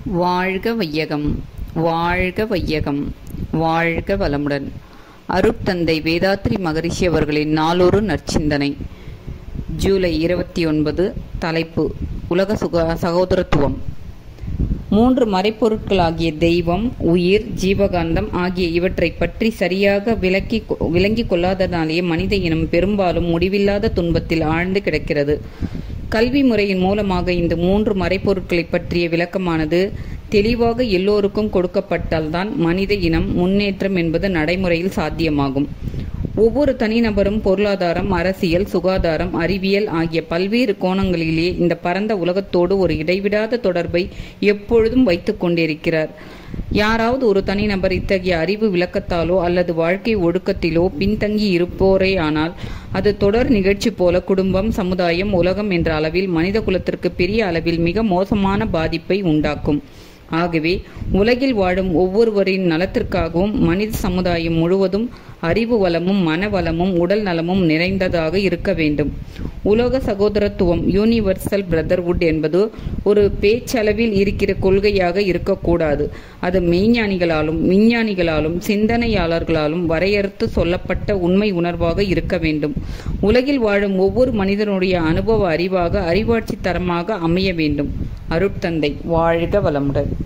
வாழ்க வையகம் வாழ்க வையகம் வாழ்க வளமுடன் அருட்தந்தை வேதாத்ரி மகரிஷி அவர்களின் நாளொரு நற்சிந்தனை ஜூலை இருபத்தி ஒன்பது தலைப்பு உலக சுக சகோதரத்துவம் மூன்று மறைப்பொருட்களாகிய தெய்வம் உயிர் ஜீவகாந்தம் ஆகிய இவற்றை பற்றி சரியாக விளக்கி விளங்கிக் கொள்ளாததாலேயே மனித இனம் பெரும்பாலும் முடிவில்லாத துன்பத்தில் ஆழ்ந்து கிடக்கிறது கல்வி முறையின் மூலமாக இந்த மூன்று மறைப்பொருட்களை பற்றிய விளக்கமானது தெளிவாக எல்லோருக்கும் கொடுக்கப்பட்டால்தான் மனித இனம் முன்னேற்றம் என்பது நடைமுறையில் சாத்தியமாகும் ஒவ்வொரு தனிநபரும் பொருளாதாரம் அரசியல் சுகாதாரம் அறிவியல் ஆகிய பல்வேறு கோணங்களிலே இந்த பரந்த உலகத்தோடு ஒரு இடைவிடாத தொடர்பை எப்பொழுதும் வைத்துக் கொண்டிருக்கிறார் யாராவது ஒரு தனிநபர் இத்தகைய அறிவு விளக்கத்தாலோ அல்லது வாழ்க்கை ஒழுக்கத்திலோ பின்தங்கி இருப்போரே ஆனால் அது தொடர் நிகழ்ச்சி போல குடும்பம் சமுதாயம் உலகம் என்ற அளவில் மனித குலத்திற்கு பெரிய அளவில் மிக மோசமான பாதிப்பை உண்டாக்கும் ஆகவே உலகில் வாழும் ஒவ்வொருவரின் நலத்திற்காகவும் மனித சமுதாயம் முழுவதும் அறிவு வளமும் மன வளமும் உடல் நலமும் நிறைந்ததாக இருக்க வேண்டும் உலக சகோதரத்துவம் யூனிவர்சல் பிரதர்வுட் என்பது ஒரு பேச்சளவில் இருக்கிற கொள்கையாக இருக்கக்கூடாது அது மெய்ஞானிகளாலும் விஞ்ஞானிகளாலும் சிந்தனையாளர்களாலும் வரையறுத்து சொல்லப்பட்ட உண்மை உணர்வாக இருக்க வேண்டும் உலகில் வாழும் ஒவ்வொரு மனிதனுடைய அனுபவ அறிவாக அறிவாட்சி தரமாக அமைய வேண்டும் அருட்தந்தை வாழ்க வளமுடன்